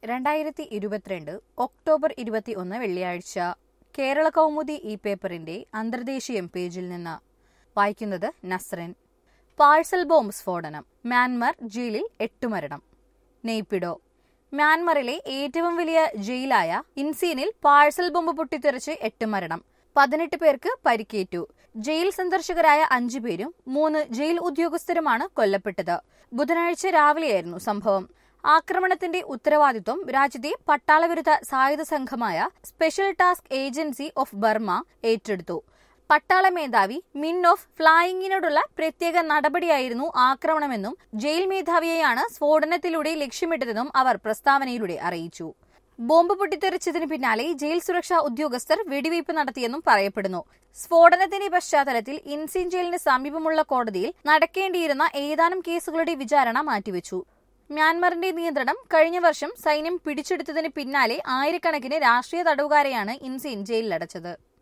രണ്ടായിരത്തി ഇരുപത്തിരണ്ട് ഒക്ടോബർ ഇരുപത്തി ഒന്ന് വെള്ളിയാഴ്ച കേരള കൗമുദി ഈ പേപ്പറിന്റെ അന്തർദേശീയം പേജിൽ നിന്ന് വായിക്കുന്നത് നസ്രൻ പാഴ്സൽ ബോംബ് സ്ഫോടനം മ്യാൻമർ ജയിലിൽ എട്ടു മരണം നെയ്പിഡോ മ്യാൻമറിലെ ഏറ്റവും വലിയ ജയിലായ ഇൻസീനിൽ പാഴ്സൽ ബോംബ് പൊട്ടിത്തെറിച്ച് എട്ട് മരണം പതിനെട്ട് പേർക്ക് പരിക്കേറ്റു ജയിൽ സന്ദർശകരായ അഞ്ചു പേരും മൂന്ന് ജയിൽ ഉദ്യോഗസ്ഥരുമാണ് കൊല്ലപ്പെട്ടത് ബുധനാഴ്ച രാവിലെയായിരുന്നു സംഭവം ആക്രമണത്തിന്റെ ഉത്തരവാദിത്വം രാജ്യത്തെ പട്ടാളവിരുദ്ധ സായുധ സംഘമായ special task agency of Burma ഏറ്റെടുത്തു പട്ടാള മേധാവി മിൻ ഓഫ് ഫ്ലൈയിങ്ങിനോടുള്ള പ്രത്യേക നടപടിയായിരുന്നു ആക്രമണമെന്നും ജയിൽ മേധാവിയെയാണ് സ്ഫോടനത്തിലൂടെ ലക്ഷ്യമിട്ടതെന്നും അവർ പ്രസ്താവനയിലൂടെ അറിയിച്ചു ബോംബ് പൊട്ടിത്തെറിച്ചതിന് പിന്നാലെ ജയിൽ സുരക്ഷാ ഉദ്യോഗസ്ഥർ വെടിവയ്പ് നടത്തിയെന്നും പറയപ്പെടുന്നു സ്ഫോടനത്തിന്റെ പശ്ചാത്തലത്തിൽ ഇൻസിൻ ജയിലിന് സമീപമുള്ള കോടതിയിൽ നടക്കേണ്ടിയിരുന്ന ഏതാനും കേസുകളുടെ വിചാരണ മാറ്റിവെച്ചു മ്യാൻമറിന്റെ നിയന്ത്രണം കഴിഞ്ഞ വർഷം സൈന്യം പിടിച്ചെടുത്തതിന് പിന്നാലെ ആയിരക്കണക്കിന് രാഷ്ട്രീയ തടവുകാരെയാണ് ഇൻസിൻ ജയിലിലടച്ചത്